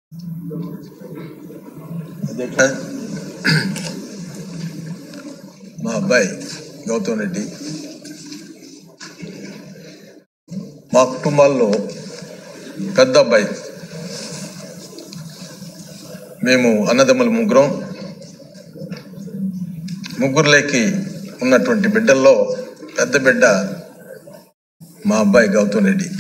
అధ్యక్ష మా అబ్బాయి గౌతమ్ రెడ్డి మా కుటుంబాల్లో పెద్ద అబ్బాయి మేము అన్నదమ్ములు ముగ్గురం ముగ్గురులేకి ఉన్నటువంటి బిడ్డల్లో పెద్ద బిడ్డ మా అబ్బాయి గౌతమ్ రెడ్డి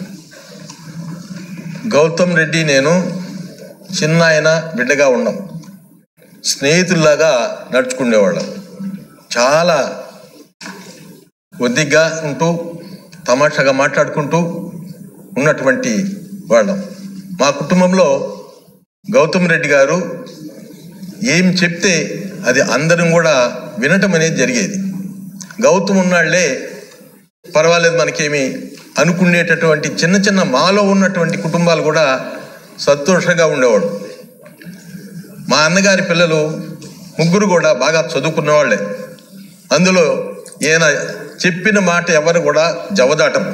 గౌతమ్ రెడ్డి నేను చిన్న ఆయన బిడ్డగా ఉన్నాం స్నేహితుల్లాగా నడుచుకునేవాళ్ళం చాలా ఒద్దిగ్గా ఉంటూ తమాషాగా మాట్లాడుకుంటూ ఉన్నటువంటి వాళ్ళం మా కుటుంబంలో గౌతమ్ రెడ్డి గారు ఏం చెప్తే అది అందరం కూడా వినటం అనేది జరిగేది గౌతమ్ ఉన్నాళ్లే పర్వాలేదు మనకేమి అనుకునేటటువంటి చిన్న చిన్న మాలో ఉన్నటువంటి కుటుంబాలు కూడా సంతోషంగా ఉండేవాడు మా అన్నగారి పిల్లలు ముగ్గురు కూడా బాగా చదువుకున్న వాళ్ళే అందులో ఈయన చెప్పిన మాట ఎవరు కూడా జవదాటం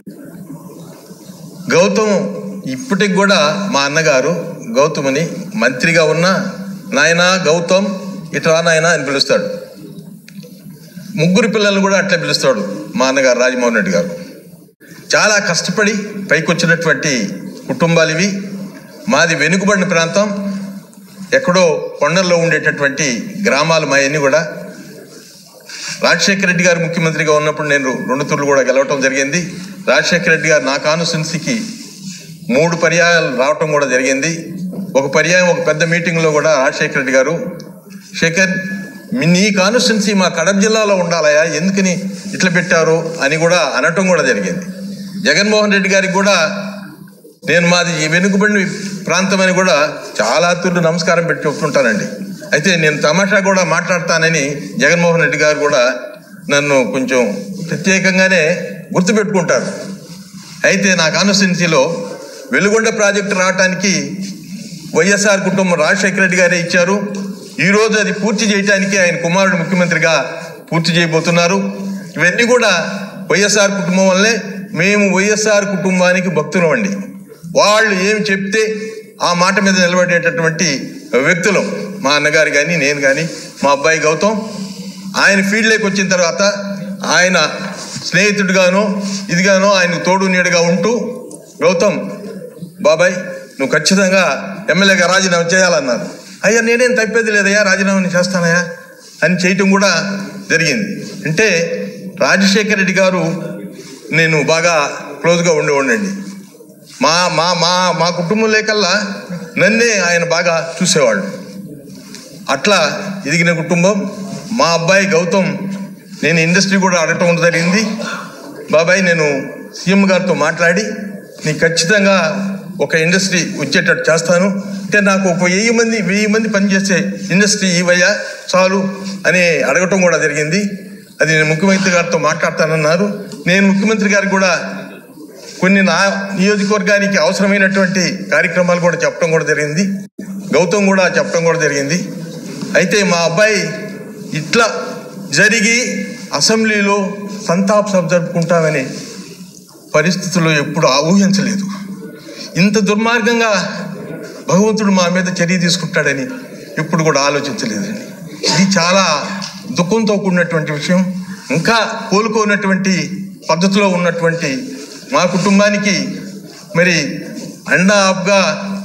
గౌతమ్ ఇప్పటికి కూడా మా అన్నగారు గౌతమ్ని మంత్రిగా ఉన్న నాయన గౌతమ్ ఇట్లా నాయన అని పిలుస్తాడు ముగ్గురు పిల్లల్ని కూడా అట్లే పిలుస్తాడు మా అన్నగారు రాజమోహన్ రెడ్డి గారు చాలా కష్టపడి పైకి వచ్చినటువంటి కుటుంబాలు ఇవి మాది వెనుకబడిన ప్రాంతం ఎక్కడో కొండల్లో ఉండేటటువంటి గ్రామాలు మా అన్ని కూడా రాజశేఖర రెడ్డి గారు ముఖ్యమంత్రిగా ఉన్నప్పుడు నేను రెండు తూర్లు కూడా గెలవటం జరిగింది రాజశేఖర రెడ్డి గారు నా కాన్స్టిట్యున్సీకి మూడు పర్యాయాలు రావటం కూడా జరిగింది ఒక పర్యాయం ఒక పెద్ద మీటింగ్లో కూడా రాజశేఖర రెడ్డి గారు శేఖర్ మీ- నీ కాన్స్టిట్యున్సీ మా కడప జిల్లాలో ఉండాలయా ఎందుకని ఇట్లా పెట్టారు అని కూడా అనటం కూడా జరిగింది జగన్మోహన్ రెడ్డి గారికి కూడా నేను మాది ఈ వెనుకబడిన ప్రాంతం అని కూడా చాలా తూర్లు నమస్కారం పెట్టి చెప్తుంటానండి అయితే నేను తమాషా కూడా మాట్లాడతానని జగన్మోహన్ రెడ్డి గారు కూడా నన్ను కొంచెం ప్రత్యేకంగానే గుర్తుపెట్టుకుంటారు అయితే నా కాన్స్టిట్యున్సీలో వెలుగొండ ప్రాజెక్టు రావటానికి వైఎస్ఆర్ కుటుంబం రాజశేఖర రెడ్డి గారే ఇచ్చారు ఈ రోజు అది పూర్తి చేయడానికి ఆయన కుమారుడు ముఖ్యమంత్రిగా పూర్తి చేయబోతున్నారు ఇవన్నీ కూడా వైఎస్ఆర్ కుటుంబం వల్లే మేము వైఎస్ఆర్ కుటుంబానికి భక్తులం అండి వాళ్ళు ఏమి చెప్తే ఆ మాట మీద నిలబడేటటువంటి వ్యక్తులు మా అన్నగారు కానీ నేను కానీ మా అబ్బాయి గౌతమ్ ఆయన ఫీల్డ్లోకి వచ్చిన తర్వాత ఆయన స్నేహితుడిగానో ఇదిగానో ఆయన తోడు నీడగా ఉంటూ గౌతమ్ బాబాయ్ నువ్వు ఖచ్చితంగా ఎమ్మెల్యేగా రాజీనామా చేయాలన్నారు అయ్యా నేనేం తప్పేది లేదయ్యా రాజీనామా చేస్తానయ్యా అని చేయటం కూడా జరిగింది అంటే రాజశేఖర రెడ్డి గారు నేను బాగా క్లోజ్గా ఉండేవాడినండి మా మా మా మా కుటుంబం లేకల్లా నన్నే ఆయన బాగా చూసేవాళ్ళు అట్లా ఎదిగిన కుటుంబం మా అబ్బాయి గౌతమ్ నేను ఇండస్ట్రీ కూడా అడగటం జరిగింది బాబాయ్ నేను సీఎం గారితో మాట్లాడి నీకు ఖచ్చితంగా ఒక ఇండస్ట్రీ వచ్చేటట్టు చేస్తాను అంటే నాకు ఒక వెయ్యి మంది వెయ్యి మంది పనిచేసే ఇండస్ట్రీ ఇవయ్యా చాలు అని అడగటం కూడా జరిగింది అది నేను ముఖ్యమంత్రి గారితో మాట్లాడతానన్నారు నేను ముఖ్యమంత్రి గారికి కూడా కొన్ని నా నియోజకవర్గానికి అవసరమైనటువంటి కార్యక్రమాలు కూడా చెప్పడం కూడా జరిగింది గౌతమ్ కూడా చెప్పడం కూడా జరిగింది అయితే మా అబ్బాయి ఇట్లా జరిగి అసెంబ్లీలో సంతాప్ సభ జరుపుకుంటామనే పరిస్థితుల్లో ఎప్పుడు ఊహించలేదు ఇంత దుర్మార్గంగా భగవంతుడు మా మీద చర్య తీసుకుంటాడని ఎప్పుడు కూడా ఆలోచించలేదండి ఇది చాలా దుఃఖంతో కూడినటువంటి విషయం ఇంకా కోలుకోనటువంటి పద్ధతిలో ఉన్నటువంటి మా కుటుంబానికి మరి అండా ఆప్గా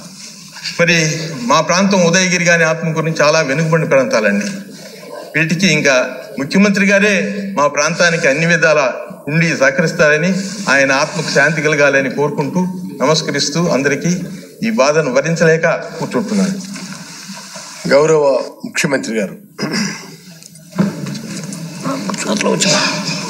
మరి మా ప్రాంతం ఉదయగిరి కానీ ఆత్మకూరుని చాలా వెనుకబడిన ప్రాంతాలండి వీటికి ఇంకా ముఖ్యమంత్రి గారే మా ప్రాంతానికి అన్ని విధాల ఉండి సహకరిస్తారని ఆయన ఆత్మకు శాంతి కలగాలని కోరుకుంటూ నమస్కరిస్తూ అందరికీ ఈ బాధను భరించలేక కూర్చుంటున్నాను గౌరవ ముఖ్యమంత్రి గారు అట్లా వచ్చిన